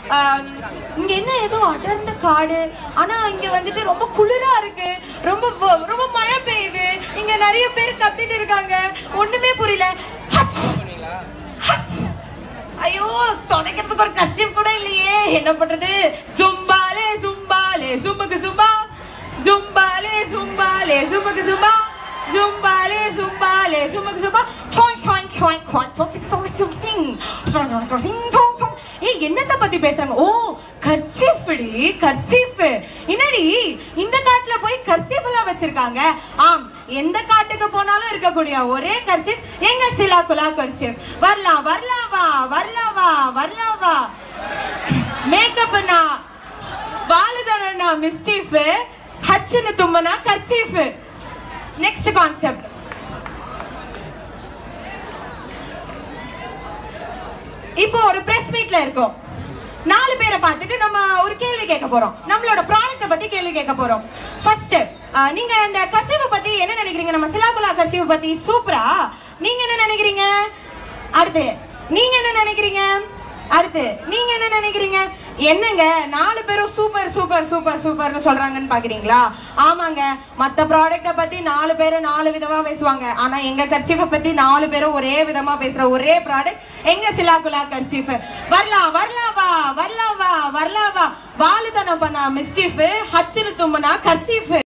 ஆஹ், இங்க என்ன ஏதோ அடர்ந்த காடு ஆனா இங்க வந்துட்டு ரொம்ப குளிரா இருக்கு ரொம்ப வ- ரொம்ப மழை பெய்யுது இங்க நிறைய பேர் கத்திட்டு இருக்காங்க ஒண்ணுமே புரியல ஹட்ஸ், ஹட்ஸ். ஐயோ தொடக்கிறதுக்கு ஒரு கட்சி கூட இல்லையே என்ன பண்றது ஜும்பாலே சும்பாலே சும்புக்கு சும்பா ஜும்பாலே சும்பாலே சும்புக்கு சும்பா ஜும்பாலே சும்பாலே சும்புக்கு சும்பா சுவாங் சுவாங் சுவாங் சுவாங் சுவாங் சுவாங் சுவாங் சிங் சுவாங் சுவாங் சுவாங் சிங் சுவாங் சுவாங் ஏய் என்னத்த பத்தி பேசுறாங்க ஓ கர்ச்சீஃப்டி கர்ச்சீஃப் என்னடி இந்த காட்டுல போய் கர்ச்சீஃப் எல்லாம் வச்சிருக்காங்க ஆம் எந்த காட்டுக்கு போனாலும் இருக்கக்கூடிய ஒரே கர்ச்சீஃப் எங்க சிலா குலா கர்ச்சீஃப் வரலாம் வரலாம் வா வரலாம் வா வரலாம் வா மேக்கப்னா வாழுதனா மிஸ்டீஃப் ஹச்சுன்னு தும்மனா கர்ச்சீஃப் நெக்ஸ்ட் கான்செப்ட் இப்போ ஒரு பிரஸ் மீட்ல இருக்கோம் நாலு பேரை பார்த்துட்டு நம்ம ஒரு கேள்வி கேட்க போறோம் நம்மளோட ப்ராடக்ட்ட பத்தி கேள்வி கேட்க போறோம் ஃபர்ஸ்ட் நீங்க இந்த கர்ச்சீஃபை பத்தி என்ன நினைக்கிறீங்க நம்ம சிலாகுலா கர்ச்சீஃப் பத்தி சூப்பரா நீங்க என்ன நினைக்கிறீங்க அடுத்து நீங்க என்ன நினைக்கிறீங்க அடுத்து நீங்க என்ன நினைக்கிறீங்க என்னங்க நாலு பேரும் சூப்பர் சூப்பர் சூப்பர் சூப்பர்னு சொல்றாங்கன்னு பாக்குறீங்களா ஆமாங்க மத்த ப்ராடக்ட்ட பத்தி நாலு பேர் நாலு விதமா பேசுவாங்க ஆனா எங்க கர்ச்சீஃபை பத்தி நாலு பேரும் ஒரே விதமா பேசுற ஒரே ப்ராடக்ட் எங்க சிலாகுலா கர்ச்சீஃப் வரலாம் வரலாம் வா வரலாம் வா வரலாம் வா வாழுதனம் பண்ணா மிஸ்டீஃப் ஹச்சுன்னு தும்முனா கர்ச்சீஃப்